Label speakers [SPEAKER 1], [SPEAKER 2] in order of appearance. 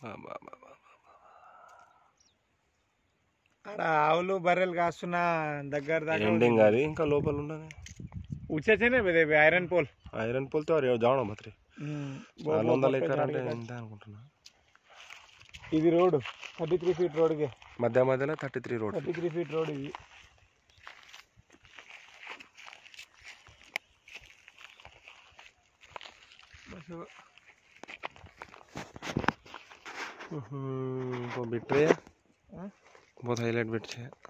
[SPEAKER 1] ఆడ ఆవులు బర్రెలు కాస్తున్న దగ్గర దాకా
[SPEAKER 2] ఎండింగ్ అది ఇంకా లోపల ఉండదు
[SPEAKER 1] ఉచ్చేనే ఐరన్ పోల్
[SPEAKER 2] ఐరన్ పోల్తో జావడం మాత్రం నాలుగు వందల ఎకర్ అంటే ఎంత అనుకుంటున్నా
[SPEAKER 1] ఇది రోడ్ థర్టీ త్రీ ఫీట్ రోడ్కి
[SPEAKER 2] మధ్య మధ్యలో thirty three road
[SPEAKER 1] thirty three feet road ఇది బస్సు
[SPEAKER 2] वो बिट रहे हैं बहुत हाईलाइट बिट है